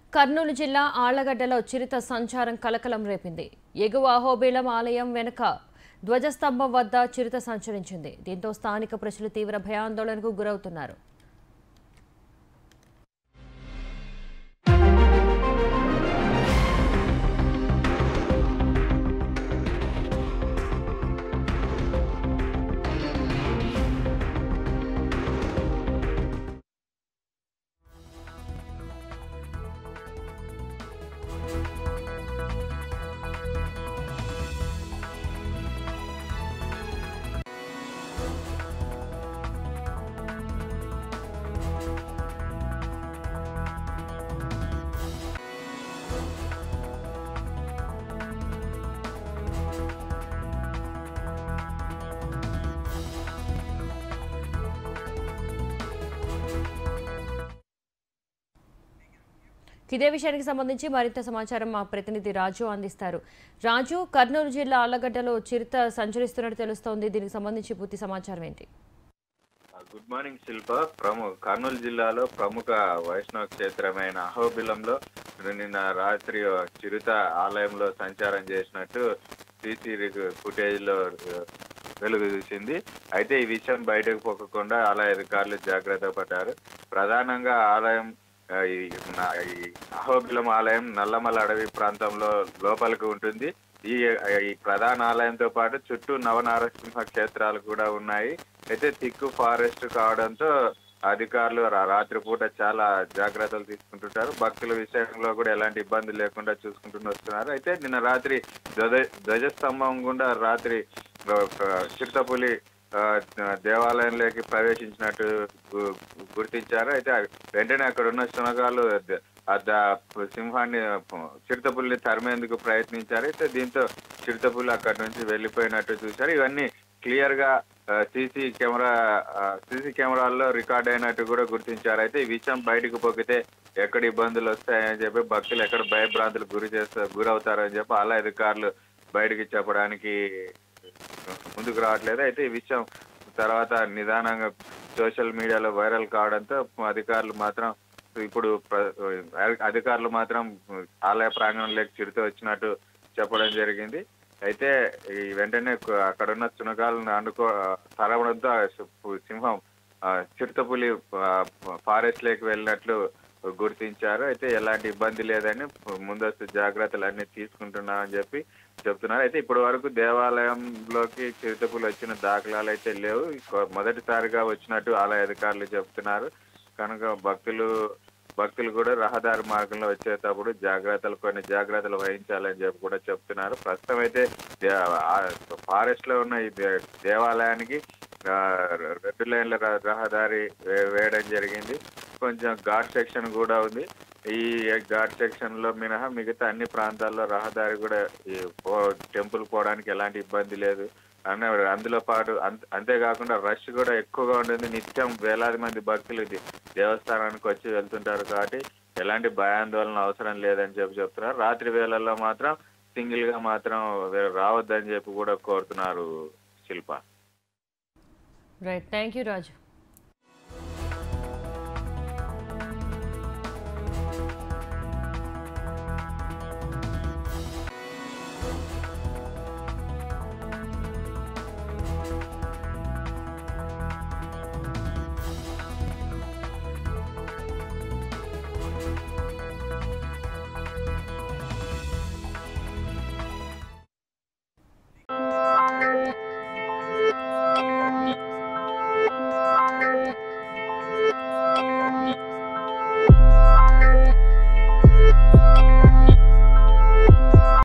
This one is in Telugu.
కర్నూలు జిల్లా ఆళ్లగడ్డలో చిరుత సంచారం కలకలం రేపింది ఎగువ అహోబిలం ఆలయం వెనుక ధ్వజస్తంభం వద్ద చిరుత సంచరించింది దీంతో స్థానిక ప్రజలు తీవ్ర భయాందోళనకు గురవుతున్నారు ఇదే విషయానికి సంబంధించి మరింత సమాచారం మా ప్రతినిధి రాజు అందిస్తారు రాజు కర్నూలు జిల్లా ఆళ్లగడ్డలో చిరుత సంచరిస్తున్నట్టు తెలుస్తోంది దీనికి సంబంధించి పూర్తి సమాచారం ఏంటి గుడ్ మార్నింగ్ శిల్ప ప్రముఖ కర్నూలు జిల్లాలో ప్రముఖ వైష్ణవ క్షేత్రమైన అహోబిలంలో నిన్న రాత్రి చిరుత ఆలయంలో సంచారం చేసినట్టు సీసీ ఫుటేజ్ లో వెలుగు చూసింది అయితే ఈ విషయం బయటకు పోకుండా ఆలయ అధికారులు జాగ్రత్త పడ్డారు ప్రధానంగా ఆలయం ఆ, ఈ నా- ఈ అహోబిలం ఆలయం నల్లమల అడవి ప్రాంతంలో లోపలికి ఉంటుంది ఈ ఈ ప్రధాన ఆలయంతో పాటు చుట్టూ నవనారసింహ క్షేత్రాలు కూడా ఉన్నాయి అయితే థిక్ ఫారెస్ట్ కావడంతో అధికారులు రా- రాత్రిపూట చాలా జాగ్రత్తలు తీసుకుంటుంటారు భక్తుల విషయంలో కూడా ఎలాంటి ఇబ్బంది లేకుండా చూసుకుంటూ వస్తున్నారు అయితే నిన్న రాత్రి ధ్వజ ధ్వజస్తంభం గుండా రాత్రి ఆ, చిరుతపులి ఆ, దేవాలయంలోకి ప్రవేశించినట్టు గు- గుర్తించారు అయితే వెంటనే అక్కడ ఉన్న శునకాలు ద- ఆ ద- సింహాన్ని చిరుతపుల్ని తరిమేందుకు ప్రయత్నించారు అయితే దీంతో చిరుతపుల్లి అక్కడి నుంచి వెళ్ళిపోయినట్టు చూశారు ఇవన్నీ క్లియర్ గా సీసీ కెమెరా సీసీ కెమెరాల్లో రికార్డ్ అయినట్టు కూడా గుర్తించారు అయితే ఈ విషయం బయటకు పోకితే ఎక్కడ ఇబ్బందులు వస్తాయని చెప్పి భక్తులు ఎక్కడ భయభ్రాంతులకు గురి చేస్తారు గురవుతారని చెప్పి అలా అధికారులు బయటికి చెప్పడానికి ముందుకు రావట్లేదు అయితే ఈ విషయం తర్వాత నిదానంగా సోషల్ మీడియాలో వైరల్ కావడంతో అధికారులు మాత్రం ఇప్పుడు ప్ర- అధికారులు మాత్రం ఆలయ ప్రాంగణంలోకి చిరుత వచ్చినట్టు చెప్పడం జరిగింది అయితే ఈ వెంటనే కు- అక్కడ ఉన్న చునకాలను అనుకో తరవడంతో ఆ సి- సింహం ఆ, చిరుతపులి ఫారెస్ట్ లేకి వెళ్ళినట్లు గుర్తించారు అయితే ఎలాంటి ఇబ్బంది లేదని ముందస్తు జాగ్రత్తలు అన్ని తీసుకుంటున్నామని చెప్పి చెప్తున్నారు అయితే ఇప్పటి వరకు దేవాలయంలోకి చిరుతపులు వచ్చిన దాఖలాలు అయితే లేవు కొ- మొదటిసారిగా వచ్చినట్టు ఆలయ అధికారులు చెప్తున్నారు కనుక భక్తులు భక్తులు కూడా రహదారి మార్గంలో వచ్చేటప్పుడు జాగ్రత్తలు కొన్ని జాగ్రత్తలు వహించాలని చెప్పి కూడా చెప్తున్నారు ప్రస్తుతం అయితే ఫారెస్ట్ లో ఉన్న ఈ దే- దేవాలయానికి ఆ, రెండు లైన్ల ర- రహదారి వే- వేయడం జరిగింది కొంచెం ఘాట్ సెక్షన్ కూడా ఉంది ఈ ఘాట్ సెక్షన్ లో మినహా మిగతా అన్ని ప్రాంతాల్లో రహదారి కూడా ఈ పో- టెంపుల్ పోవడానికి ఎలాంటి ఇబ్బంది లేదు అన్న అందులో పాటు అంత- అంతేకాకుండా రష్ కూడా ఎక్కువగా ఉంటుంది నిత్యం వేలాది మంది భక్తులు ఇది దేవస్థానానికి వచ్చి వెళ్తుంటారు కాబట్టి ఎలాంటి భయాందోళన అవసరం లేదని చెప్పి చెప్తున్నారు రాత్రి వేళల్లో మాత్రం సింగిల్ గా మాత్రం వే- రావద్దని చెప్పి కూడా కోరుతున్నారు Shilpa right thank you Raju